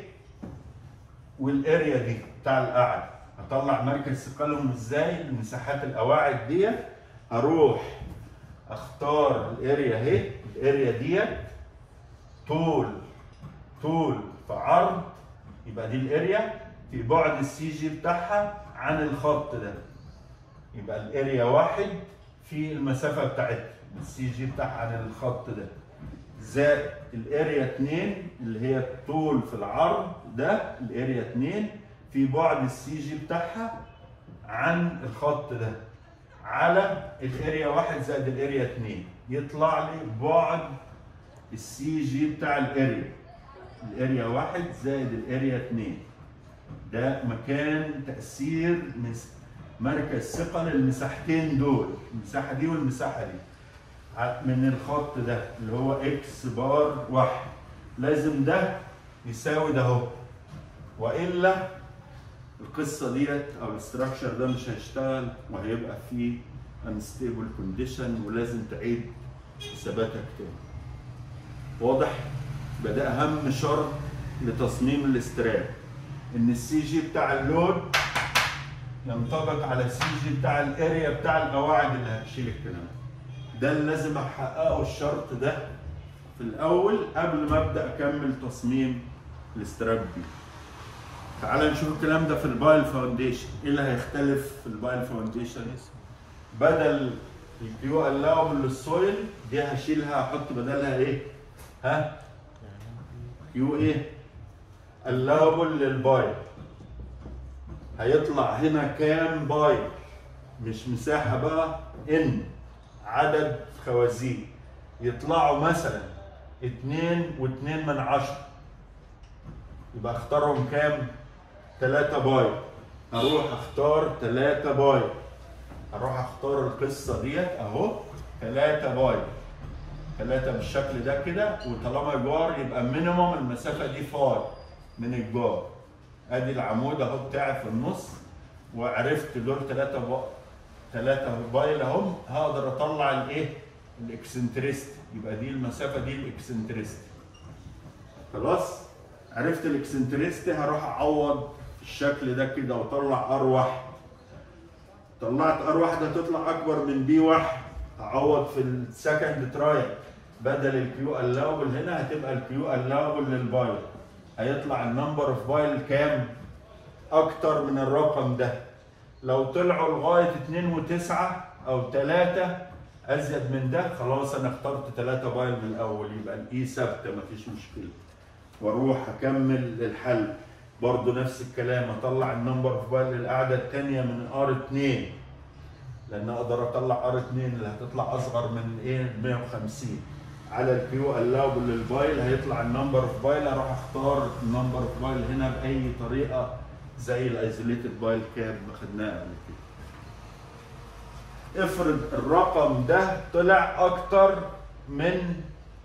[SPEAKER 1] والاريا دي بتاع القاعده اطلع مركز ثقلهم ازاي المساحات القواعد ديت اروح اختار الاريا اهي الاريا ديت طول طول في عرض يبقى دي الاريا في بعد السي جي بتاعها عن الخط ده يبقى الاريا واحد في المسافة بتاعتها السي جي بتاعها عن الخط ده زائد الاريا 2 اللي هي الطول في العرض ده الاريا 2 في بعد السي جي بتاعها عن الخط ده على الاريا 1 زائد الاريا 2 يطلع لي بعد السي جي بتاع الاريا الاريا 1 زائد الاريا 2 ده مكان تأثير مس- مركز ثقل المساحتين دول المساحة دي والمساحة دي ع- من الخط ده اللي هو اكس بار واحد لازم ده يساوي ده اهو والا القصه ديت او الاستراكشر ده مش هيشتغل وهيبقى فيه انستيبل كونديشن ولازم تعيد حساباتك تاني واضح يبقى ده اهم شرط لتصميم الاستراب ان السي جي بتاع اللود ينطبق على السي جي بتاع الاريا بتاع القواعد اللي هتشيل الكلام ده ده اللي لازم احققه الشرط ده في الاول قبل ما ابدا اكمل تصميم الاستراب دي تعال نشوف الكلام ده في البايل فاونديشن ايه اللي هيختلف في البايل فاونديشن بدل الكيو الاوبل للسويل دي هشيلها احط بدلها ايه ها كيو ايه الاوبل للبايل هيطلع هنا كام بايل مش مساحه بقى ان عدد خوازيق يطلعوا مثلا اتنين واتنين من عشرة يبقى اختارهم كام؟ تلاتة باي اروح اختار تلاتة باي اروح اختار القصة ديت اهو تلاتة باي تلاتة بالشكل ده كده وطالما جار يبقى مينيموم المسافة دي فاي من الجار ادي العمود اهو بتاعي في النص وعرفت دول تلاتة باي تلاتة بايل اهم هقدر اطلع الايه؟ الاكسنتريستي يبقى دي المسافة دي الاكسنتريستي خلاص؟ عرفت الاكسنتريستي هروح اعوض الشكل ده كده واطلع ار واحد طلعت ار واحد هتطلع اكبر من بي واحد اعوض في السكند ترايل بدل الكيو الاوبل هنا هتبقى الكيو الاوبل للبايل هيطلع النمبر اوف بايل كام؟ اكتر من الرقم ده لو طلعوا لغايه 2 و9 او 3 ازيد من ده خلاص انا اخترت 3 بايل من الاول يبقى الاي ثابته مفيش مشكله واروح اكمل الحل برضو نفس الكلام اطلع النمبر اوف بايل للقاعده الثانيه من ار 2 لان اقدر اطلع ار 2 اللي هتطلع اصغر من ايه 150 على الكيو الاوبل للبايل هيطلع النمبر اوف بايل اروح اختار النمبر اوف بايل هنا باي طريقه زي الايزوليتد بايل كاب ما خدناها قبل كده افرض الرقم ده طلع اكتر من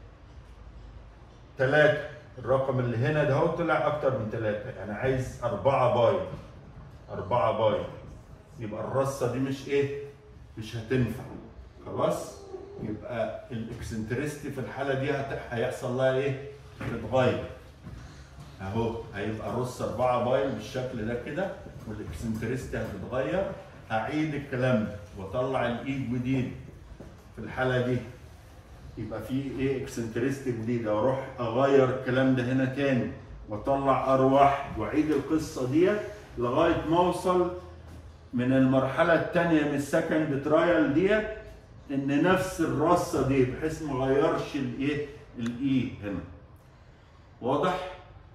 [SPEAKER 1] ثلاثة الرقم اللي هنا ده هو طلع اكتر من ثلاثة يعني عايز أربعة باي أربعة باي يبقى الرصة دي مش ايه مش هتنفع خلاص يبقى الاكسنتريستي في الحالة دي هت- هيحصل لها ايه تتغير اهو هيبقى الرص 4 بايل بالشكل ده كده والاكسنتريستي هتتغير هعيد الكلام ده واطلع الايد جديد في الحاله دي يبقى في ايه اكسنتريستي جديده واروح اغير الكلام ده هنا تاني واطلع ار واحد واعيد القصه ديت لغايه ما اوصل من المرحله الثانيه من السكند ترايل ديت ان نفس الرصه دي بحيث ما اغيرش الايه الاي هنا واضح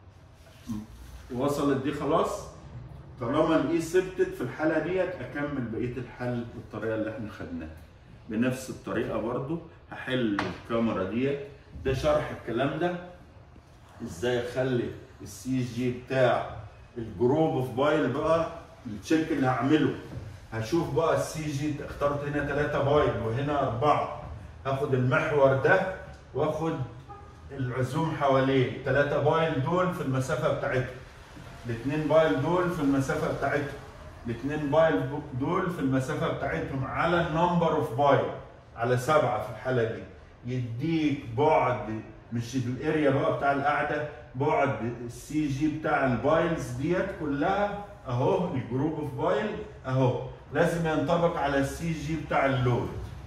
[SPEAKER 1] وصلت دي خلاص طالما الاي ثبتت في الحاله ديت اكمل بقيه الحل بالطريقه اللي احنا خدناها بنفس الطريقه برضو هحل الكاميرا ديت ده شرح الكلام ده ازاي اخلي السي جي بتاع الجروب اوف بايل بقى التشيك اللي هعمله هشوف بقى السي جي اخترت هنا 3 بايل وهنا 4 هاخد المحور ده واخد العزوم حواليه 3 بايل دول في المسافه بتاعتهم الاثنين بايل دول في المسافه بتاعتهم الاثنين بايل دول في المسافه بتاعتهم على النمبر اوف بايل على سبعه في الحاله دي يديك بعد مش الاريا بقى بتاع القاعده بعد السي جي بتاع البايلز ديت كلها اهو الجروب اوف بايل اهو لازم ينطبق على السي جي بتاع اللود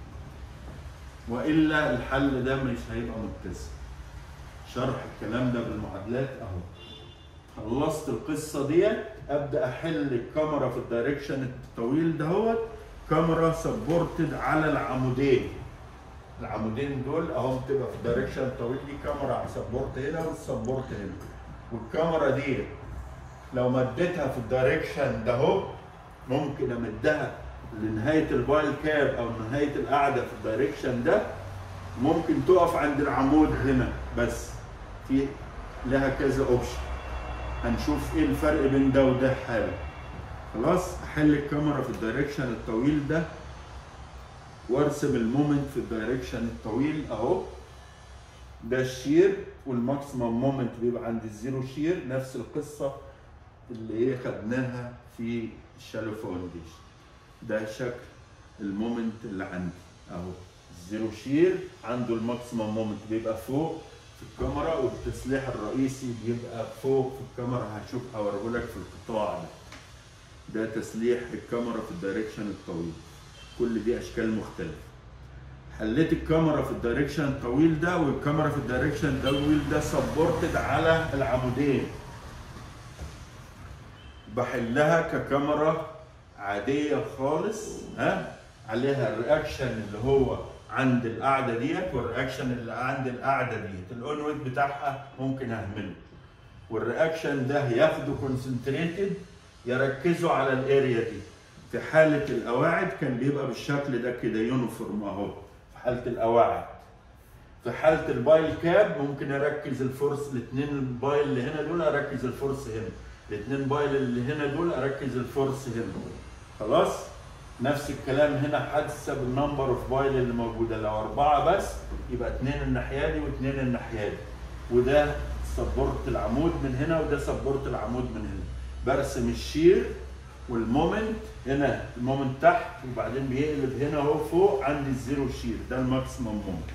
[SPEAKER 1] والا الحل ده مش هيبقى متسم شرح الكلام ده بالمعادلات اهو خلصت القصه ديت ابدا احل الكاميرا في الدايركشن الطويل دهوت كاميرا سبورتد على العمودين العمودين دول اهو بتبقى في الدايركشن الطويل دي كاميرا على سبورت هنا والسبورت هنا والكاميرا دي لو مديتها في الدايركشن ده اهو ممكن امدها لنهايه البايل كاب او نهايه القاعده في الدايركشن ده ممكن تقف عند العمود هنا بس في لها كذا اوبشن هنشوف ايه الفرق بين ده وده حالا خلاص احل الكاميرا في الدايركشن الطويل ده وارسم المومنت في الدايركشن الطويل اهو ده الشير والماكسيمم مومنت بيبقى عند الزيرو شير نفس القصه اللي هي خدناها في الشالو فاونديشن ده شكل المومنت اللي عندي اهو الزيرو شير عنده الماكسيمم مومنت بيبقى فوق في الكاميرا والتسليح الرئيسي بيبقى فوق في الكاميرا هشوف هوريه لك في القطاع ده ده تسليح الكاميرا في الدايركشن الطويل كل دي اشكال مختلفه حليت الكاميرا في الدايركشن الطويل ده والكاميرا في الدايركشن الطويل ده سبورتد على العمودين بحلها ككاميرا عاديه خالص ها عليها الرياكشن اللي هو عند القاعده ديت والرياكشن اللي عند القاعده ديت الاون ويت بتاعها ممكن اهمله والرياكشن ده ياخده كونسنتريتد يركزوا على الاريا دي في حاله القواعد كان بيبقى بالشكل ده كده يونيفورم اهو في حاله القواعد في حاله البايل كاب ممكن اركز الفورس الاثنين البايل اللي هنا دول اركز الفورس هنا الاثنين بايل اللي هنا دول اركز الفورس هنا خلاص نفس الكلام هنا حسب النمبر اوف بايل اللي موجوده لو اربعه بس يبقى اثنين الناحيه دي واثنين الناحيه دي وده سبورت العمود من هنا وده سبورت العمود من هنا برسم الشير والمومنت هنا المومنت تحت وبعدين بيقلب هنا اهو فوق عند الزيرو شير ده الماكسيمم مومنت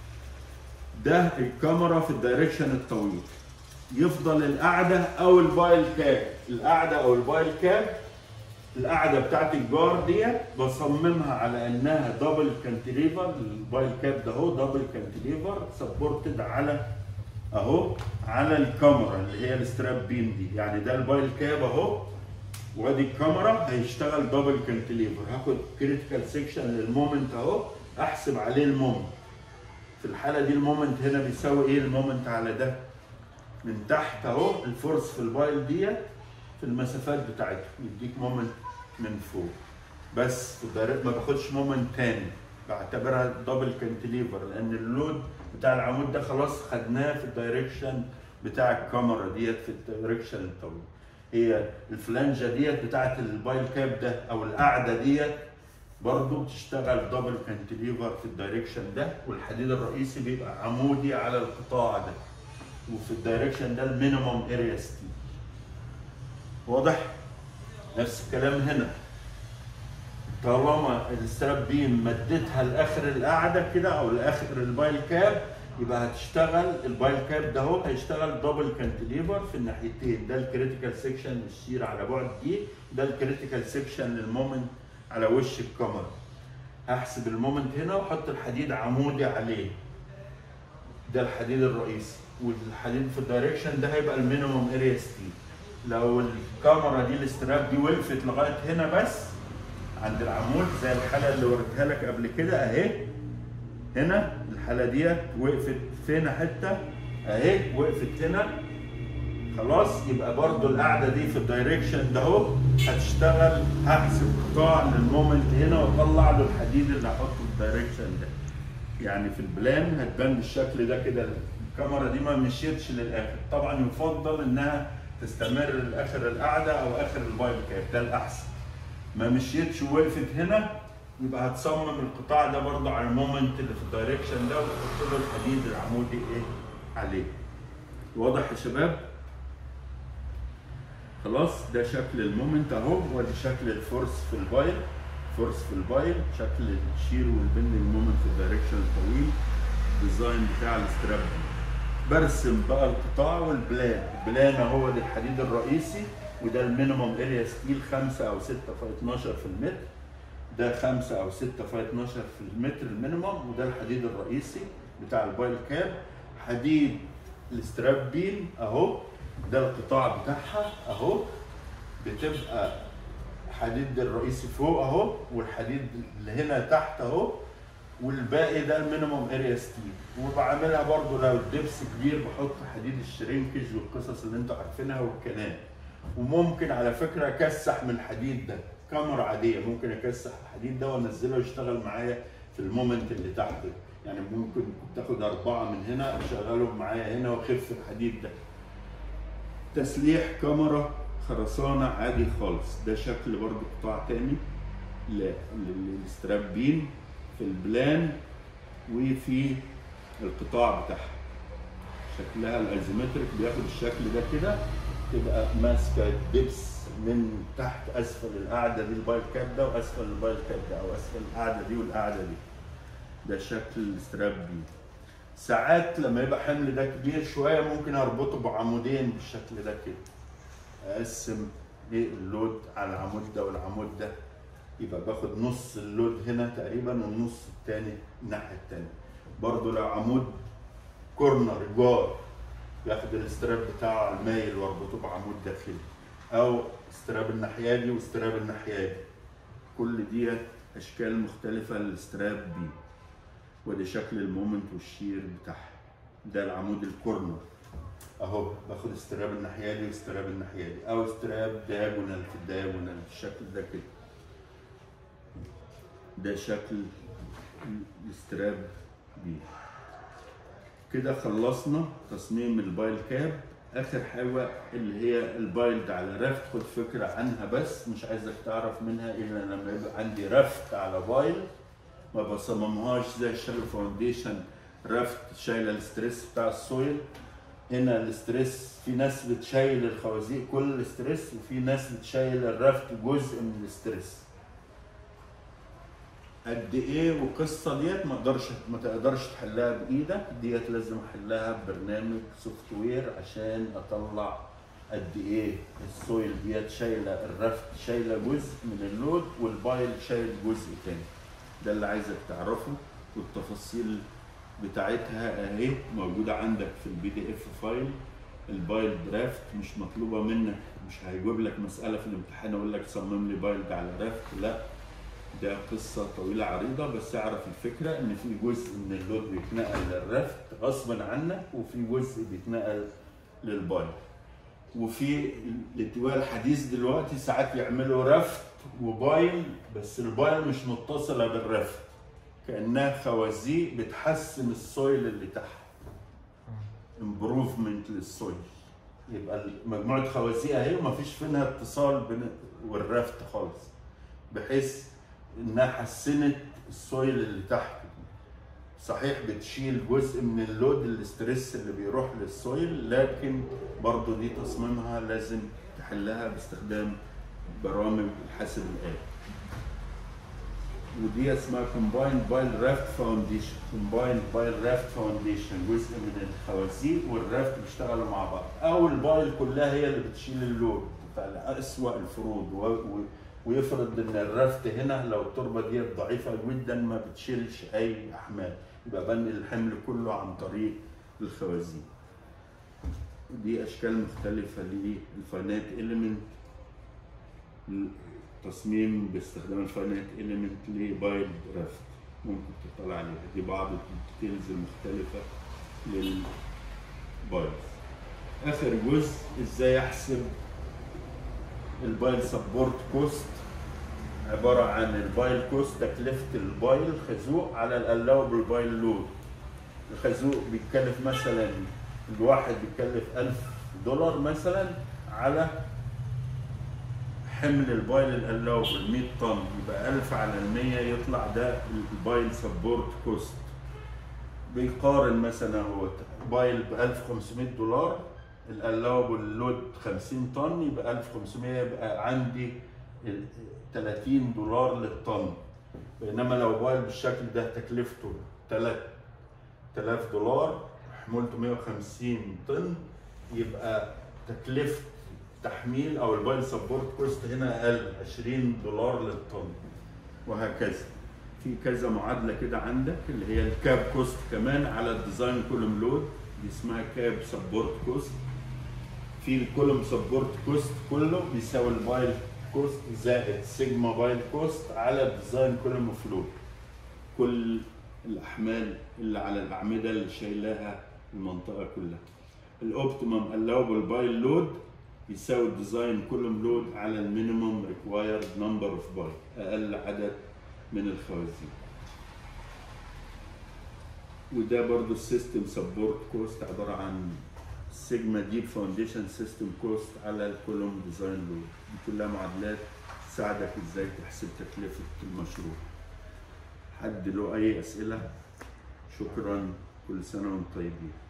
[SPEAKER 1] ده الكاميرا في الدايركشن الطويل يفضل القاعده او البايل كاب القاعده او البايل كاب القاعده بتاعت الجار ديت بصممها على انها دبل كانتليفر البايل كاب ده اهو دبل كانتليفر سبورتد على اهو على الكاميرا اللي هي الستراب بيم دي يعني ده البايل كاب اهو وادي الكاميرا هيشتغل دبل كانتليفر هاخد كريتيكال سيكشن للمومنت اهو احسب عليه المومنت في الحاله دي المومنت هنا بيساوي ايه المومنت على ده من تحت اهو الفورس في البايل ديت في المسافات بتاعته يديك مومنت من فوق بس في الدايركت ما باخدش مومنت تاني بعتبرها دبل كانتليفر لان اللود بتاع العمود ده خلاص خدناه في الدايركشن بتاع الكاميرا ديت في الدايركشن الطويل هي الفلانجه ديت بتاعت البايل كاب ده او القاعده ديت برضه بتشتغل دبل كانتليفر في الدايركشن ده والحديد الرئيسي بيبقى عمودي على القطاع ده وفي الدايركشن ده المينيمم اريا ستيل واضح نفس الكلام هنا طالما الستراب بيم مدتها لاخر القاعده كده او لاخر البايل كاب يبقى هتشتغل البايل كاب ده اهو هيشتغل دبل كانتليفر في الناحيتين ده الكريتيكال سيكشن للشير على بعد دي ده الكريتيكال سيكشن للمومنت على وش الكاميرا هحسب المومنت هنا واحط الحديد عمودي عليه ده الحديد الرئيسي والحديد في الدايركشن ده هيبقى المينيمم اريا ستيل لو الكاميرا دي الاستراب دي وقفت لغايه هنا بس عند العمود زي الحاله اللي وريتها لك قبل كده اهي هنا الحاله ديت وقفت فين حته اهي وقفت هنا خلاص يبقى برضو القاعده دي في الدايركشن ده اهو هتشتغل هحسب قطاع للمومنت هنا واطلع له الحديد اللي هحطه في الدايركشن ده يعني في البلان هتبان بالشكل ده كده الكاميرا دي ما مشيتش للاخر طبعا يفضل انها تستمر لاخر القعده او اخر البايب كاب ده الاحسن ما مشيتش ووقفت هنا يبقى هتصمم القطاع ده برضه على المومنت اللي في الدايركشن ده وتحط له الحديد العمودي ايه عليه واضح يا شباب خلاص ده شكل المومنت اهو وادي شكل الفورس في البايل فورس في البايل شكل الشير والبندنج مومنت في الدايركشن الطويل الديزاين بتاع الاستراب برسم بقى القطاع والبلان البلان اهو ده الحديد الرئيسي وده المينيموم اريا ستيل 5 او 6 في 12 في المتر ده 5 او 6 في 12 في المتر المينيموم وده الحديد الرئيسي بتاع البايل كاب حديد الاستراب بين اهو ده القطاع بتاعها اهو بتبقى حديد الرئيسي فوق اهو والحديد اللي هنا تحت اهو والباقي ده المينيموم اريا ستيل وبعملها برضو لو الدبس كبير بحط حديد الشرينكج والقصص اللي انتوا عارفينها والكلام وممكن على فكره اكسح من الحديد ده كاميرا عاديه ممكن اكسح الحديد ده وانزله يشتغل معايا في المومنت اللي تحت يعني ممكن تاخد اربعه من هنا اشغلهم معايا هنا واخف الحديد ده تسليح كاميرا خرسانة عادي خالص ده شكل برضو قطاع تاني ل- للستراب بين في البلان وفي القطاع بتاعها شكلها الايزومتريك بياخد الشكل ده كده تبقى ماسكه الدبس من تحت اسفل القاعده دي البايل كاب ده واسفل البايل كاب ده او اسفل القاعده دي والقاعده دي ده شكل الستراب بين ساعات لما يبقى حمل ده كبير شويه ممكن اربطه بعمودين بالشكل ده كده اقسم ايه اللود على العمود ده والعمود ده يبقى باخد نص اللود هنا تقريبا والنص التاني الناحيه التانيه برضو لو عمود كورنر جار ياخد الاستراب بتاعه على المايل واربطه بعمود داخلي او استراب الناحيه دي واستراب الناحيه دي كل ديت اشكال مختلفه للاستراب دي وادي شكل المومنت والشير بتاعها ده العمود الكورنر اهو باخد استراب الناحيه دي واستراب الناحيه دي او استراب دايجونال في الدايجونال بالشكل ده كده ده شكل الاستراب بي كده خلصنا تصميم البايل كاب اخر حاجه اللي هي البايلد على رفت خد فكره عنها بس مش عايزك تعرف منها الا لما يبقى عندي رفت على بايل ما بصممهاش زي الشال فاونديشن رفت شايله الستريس بتاع السويل هنا الاستريس في ناس بتشيل الخوازيق كل الاستريس وفي ناس بتشيل الرفت جزء من الاستريس قد ايه والقصه ديت ما اقدرش ما تقدرش تحلها بايدك ديت لازم احلها ببرنامج سوفت وير عشان اطلع قد ايه السويل ديت شايله الرفت شايله جزء من اللود والبايل شايل جزء تاني ده اللي عايزك تعرفه والتفاصيل بتاعتها اهي موجوده عندك في البي دي اف فايل البايل درافت مش مطلوبه منك مش هيجيب لك مساله في الامتحان يقول لك صمم لي بايل على رافت لا ده قصه طويله عريضه بس اعرف الفكره ان في جزء من اللود بيتنقل للرفت غصبا عنك وفي جزء بيتنقل للبايل وفي الاتجاه الحديث دلوقتي ساعات يعملوا رفت وبايل بس البايل مش متصله بالرفت كانها خوازيق بتحسن السويل اللي تحت امبروفمنت للسويل يبقى مجموعه خوازيق اهي ومفيش بينها اتصال بين والرفت خالص بحيث انها حسنت السويل اللي تحت صحيح بتشيل جزء من اللود الاسترس اللي بيروح للسويل لكن برضو دي تصميمها لازم تحلها باستخدام برامج الحاسب الآلي ودي اسمها combined بايل رافت فاونديشن combined بايل رافت فاونديشن جزء من الخوازيق والرافت بيشتغلوا مع بعض او البايل كلها هي اللي بتشيل اللود بتاع اسوأ الفروض و... و... ويفرض ان الرفت هنا لو التربه دي ضعيفه جدا ما بتشيلش اي احمال يبقى بنقل الحمل كله عن طريق الخوازيق دي اشكال مختلفه للفاينات اليمنت تصميم باستخدام الفاينات اليمنت لبايل رافت ممكن تطلع عليها دي بعض الديتيلز المختلفه للبايلز اخر جزء ازاي احسب البايل سبورت كوست عبارة عن البايل كوست تكلفة البايل خزوق على الالاوبل بايل لود الخازوق بيتكلف مثلا الواحد بيتكلف 1000 دولار مثلا على حمل البايل القلاوب 100 طن يبقى 1000 على ال 100 يطلع ده البايل سبورت كوست بيقارن مثلا هو بايل ب 1500 دولار القلاوب واللود 50 طن يبقى 1500 يبقى عندي ال 30 دولار للطن بينما لو بايل بالشكل ده تكلفته 3000 دولار حمولته 150 طن يبقى تكلفة تحميل او البايل سبورت كوست هنا اقل 20 دولار للطن وهكذا في كذا معادله كده عندك اللي هي الكاب كوست كمان على الديزاين كولوم لود دي اسمها كاب سبورت كوست في الكولوم سبورت كوست كله بيساوي البايل كوست زائد سيجما بايل كوست على الديزاين كولوم اوف لود كل الاحمال اللي على الاعمده اللي شايلاها المنطقه كلها الاوبتيمم الاوبل بايل لود يساوي الديزاين كولوم لود على المينيمم ريكوايرد نمبر اوف بايل اقل عدد من الخوازيق وده برضو السيستم سبورت كوست عباره عن سيجما ديب فاونديشن سيستم كوست على الكولوم ديزاين لود دي كلها معادلات تساعدك ازاي تحسب تكلفه المشروع حد له اي اسئله شكرا كل سنه وانتم طيبين